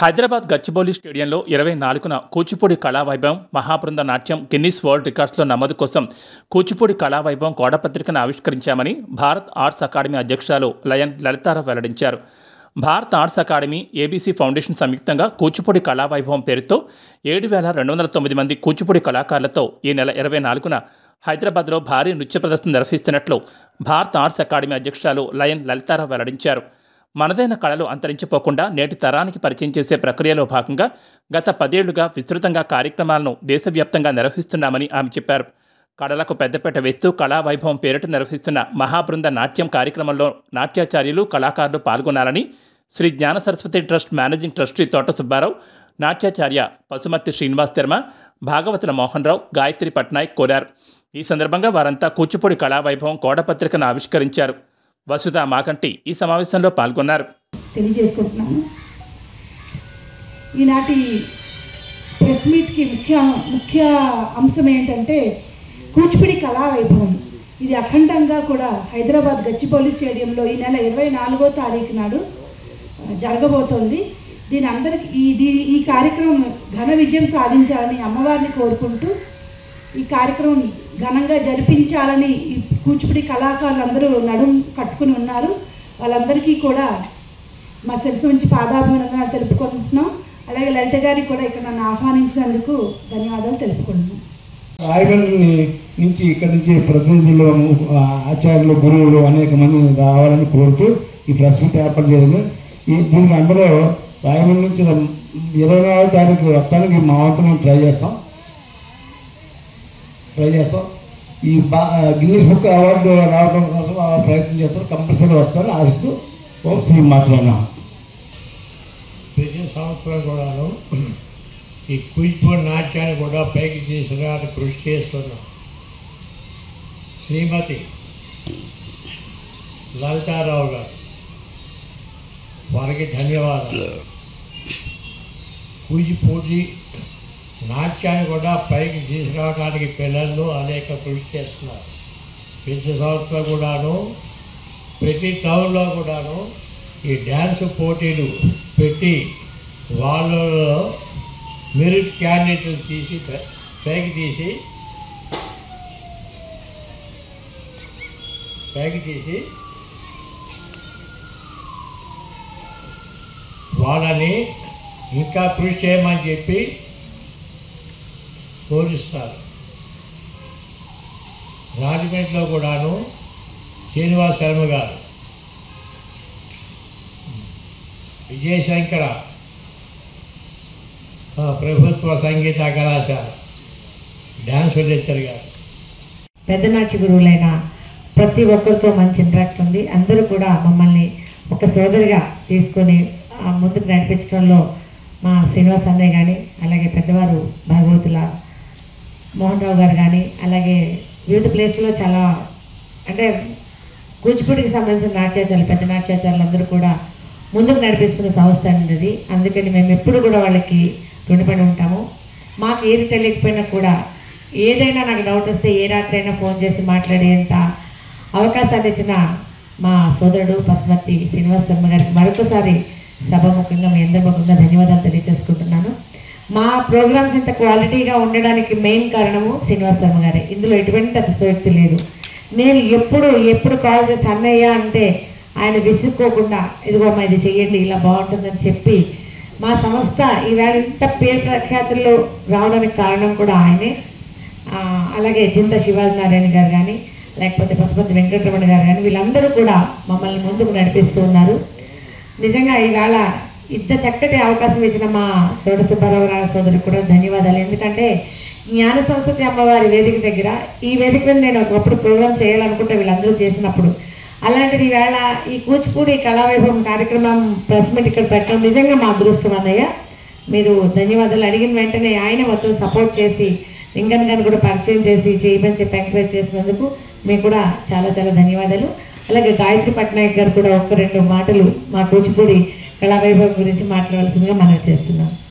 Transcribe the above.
హైదరాబాద్ గచ్చిబౌలి స్టేడియంలో ఇరవై నాలుగున కూచిపూడి కళావైభవం మహాబృంద నాట్యం గిన్నిస్ వరల్డ్ రికార్డ్స్లో నమోదు కోసం కూచిపూడి కళావైభవం కోడపత్రికను ఆవిష్కరించామని భారత్ ఆర్ట్స్ అకాడమీ అధ్యక్షురాలు లయన్ లలితారావు వెల్లడించారు Bharat arts academy ABC foundation సంయుక్తంగా కూచిపూడి కళావైభవం పేరుతో ఏడు వేల రెండు వందల తొమ్మిది మంది కూచిపూడి కళాకారులతో ఈ నెల ఇరవై నాలుగున హైదరాబాద్లో భారీ నృత్య ప్రదర్శన నిర్వహిస్తున్నట్లు భారత్ ఆర్ట్స్ అకాడమీ అధ్యక్షురాలు లయన్ లలితారావు వెల్లడించారు మనదైన కళలు అంతరించిపోకుండా నేటి తరానికి పరిచయం చేసే ప్రక్రియలో భాగంగా గత పదేళ్లుగా విస్తృతంగా కార్యక్రమాలను దేశవ్యాప్తంగా నిర్వహిస్తున్నామని ఆమె చెప్పారు కళలకు పెద్దపీట వేస్తూ కళావైభవం పేరిట నిర్వహిస్తున్న మహాబృంద నాట్యం కార్యక్రమంలో నాట్యాచార్యులు కళాకారులు పాల్గొనాలని శ్రీ జ్ఞాన సరస్వతి ట్రస్ట్ మేనేజింగ్ ట్రస్టీ తోట సుబ్బారావు నాట్యాచార్య పశుమర్తి శ్రీనివాస్ శర్మ భాగవతుల మోహన్ రావు గాయత్రి పట్నాయక్ కోరారు ఈ సందర్భంగా వారంతా కూచిపూడి కళావైభవం కోడపత్రికను ఆవిష్కరించారు వసుధ మాకంటి ఈ సమావేశంలో పాల్గొన్నారు తెలియజేసుకుంటున్నాను ఈనాటి ప్రెస్ మీట్కి ముఖ్య ముఖ్య అంశం ఏంటంటే కూచిపూడి కళా వైభవం ఇది అఖండంగా కూడా హైదరాబాద్ గచ్చిబౌలి స్టేడియంలో ఈ నెల ఇరవై నాలుగో తారీఖు నాడు ఆ, జరగబోతోంది దీని అందరికి ఈ దీ- ఈ కార్యక్రమం ఘన విజయం సాధించాలని అమ్మవారిని కోరుకుంటూ ఈ కార్యక్రమం ఘనంగా జరిపించాలని ఈ కూచిపూడి కళాకారులు అందరూ నడుం కట్టుకుని ఉన్నారు వాళ్ళందరికీ కూడా మా సెల్ఫ్ నుంచి పాదాభివందనాలు తెలుపుకుంటున్నాం అలాగే లలిత గారికి కూడా ఇక్కడ నన్ను ఆహ్వానించినందుకు ధన్యవాదాలు తెలుపుకుంటున్నాం రాయగఢ్ నుంచి ఇక్కడి నుంచి ప్రతినిధులు ఆ, ఆచార్యులు గురువులు అనేక మంది రావాలని కోరుతూ ఈ ప్రెస్ మీట్ ఏర్పాటు చేయడం ఈ దీనికి అందరూ రాయగఢ్ నుంచి ఇరవై నాలుగు తారీఖు వస్తానికి మా వంతు మేము ట్రై చేస్తాం ట్రై చేస్తాం ఈ బా గిన్నీస్ బుక్ అవార్డు రావడం కోసం ఆ ప్రయత్నం చేస్తాం కంపల్సరీ వస్తారని ఆశిస్తూ ఓం శ్రీ మాట్లాడినాం ప్రతి సంవత్సరం కూడాను ఈ కూచిపూడి నాట్యాన్ని కూడా పైకి తీసుకురావడానికి కృషి చేస్తున్నాం శ్రీమతి లలితారావు గారు వారికి ధన్యవాదాలు కూచిపూడి నాట్యాన్ని కూడా పైకి తీసుకురావడానికి పిల్లలు అనేక కృషి చేస్తున్నారు ప్రతి సంవత్సరం కూడాను ప్రతి టౌన్లో కూడాను ఈ డ్యాన్స్ పోటీలు పెట్టి వాళ్ళలో మెరిట్ క్యాండిడేట్లు తీసి పై- పైకి తీసి పైకి తీసి వాళ్ళని ఇంకా కృషి చేయమని చెప్పి కోరుస్తారు రాజమండ్రిలో కూడాను శ్రీనివాస్ శర్మ గారు విజయశంకర ఆ, ప్రభుత్వ సంగీత కళాశాల డ్యాన్స్ లెక్చర్ గారు పెద్ద నాట్య గురువులైన ప్రతి ఒక్కరితో మంచి ఇంట్రాక్ట్ ఉంది అందరూ కూడా మమ్మల్ని ఒక సోదరిగా తీసుకొని ఆ, ముందుకు నడిపించడంలో మా శ్రీనివాస్ అన్నయ్య కానీ అలాగే పెద్దవారు భాగవతుల మోహన్ రావు గారు కానీ అలాగే వివిధ ప్లేస్లో చాలా అంటే కూచిపూడికి సంబంధించిన నాట్యాచారులు పెద్ద నాట్యాచారులు అందరూ కూడా ముందుకు నడిపిస్తున్న సంస్థ అండి అది అందుకని మేము ఎప్పుడు కూడా వాళ్ళకి రుణపడి ఉంటాము మాకు ఏది తెలియకపోయినా కూడా ఏదైనా నాకు డౌట్ వస్తే ఏ రాత్రి అయినా ఫోన్ చేసి మాట్లాడేంత అవకాశాన్ని ఇచ్చిన మా సోదరుడు పశుమతి శ్రీనివాస్ శర్మ గారికి మరొకసారి సభాముఖంగా మీ అందరి ముఖంగా ధన్యవాదాలు తెలియజేసుకుంటున్నాను మా ప్రోగ్రామ్స్ ఇంత క్వాలిటీగా ఉండడానికి మెయిన్ కారణము శ్రీనివాస్ శర్మ గారే ఇందులో ఎటువంటి అతిశయోక్తి లేదు నేను ఎప్పుడు ఎప్పుడు కాల్ చేసి అన్నయ్య అంటే ఆయన విసుక్కోకుండా ఇదిగో అమ్మా ఇది చెయ్యండి ఇలా బాగుంటుందని చెప్పి మా సంస్థ ఈవేళ ఇంత పేరు ప్రఖ్యాతుల్లో రావడానికి కారణం కూడా ఆయనే ఆ, అలాగే చింత శివాజీ నారాయణ గారు కానీ లేకపోతే పశుపతి వెంకటరమణ గారు కానీ వీళ్ళందరూ కూడా మమ్మల్ని ముందుకు నడిపిస్తూ ఉన్నారు నిజంగా ఈవేళ ఇంత చక్కటి అవకాశం ఇచ్చిన మా తోట సుబ్బారావు గారి సోదరికి కూడా ధన్యవాదాలు ఎందుకంటే జ్ఞాన సరస్వతి అమ్మవారి వేదిక దగ్గర ఈ వేదిక మీద నేను ఒకప్పుడు ప్రోగ్రామ్ చేయాలనుకుంటే వీళ్ళందరూ చేసినప్పుడు అలాంటిది ఈవేళ ఈ కూచిపూడి కళావైభవం కార్యక్రమం ప్రెస్ మీట్ ఇక్కడ పెట్టడం నిజంగా మా అదృష్టం అన్నయ్య మీరు ధన్యవాదాలు అడిగిన వెంటనే ఆయన మొత్తం సపోర్ట్ చేసి లింగన్ గారిని కూడా పరిచయం చేసి చేయమని చెప్పి ఎంకరేజ్ చేసినందుకు మీకు కూడా చాలా చాలా ధన్యవాదాలు అలాగే గాయత్రి పట్నాయక్ గారు కూడా ఒక్క రెండు మాటలు మా కూచిపూడి కళావైభవం గురించి మాట్లాడాల్సిందిగా మనం చేస్తున్నాం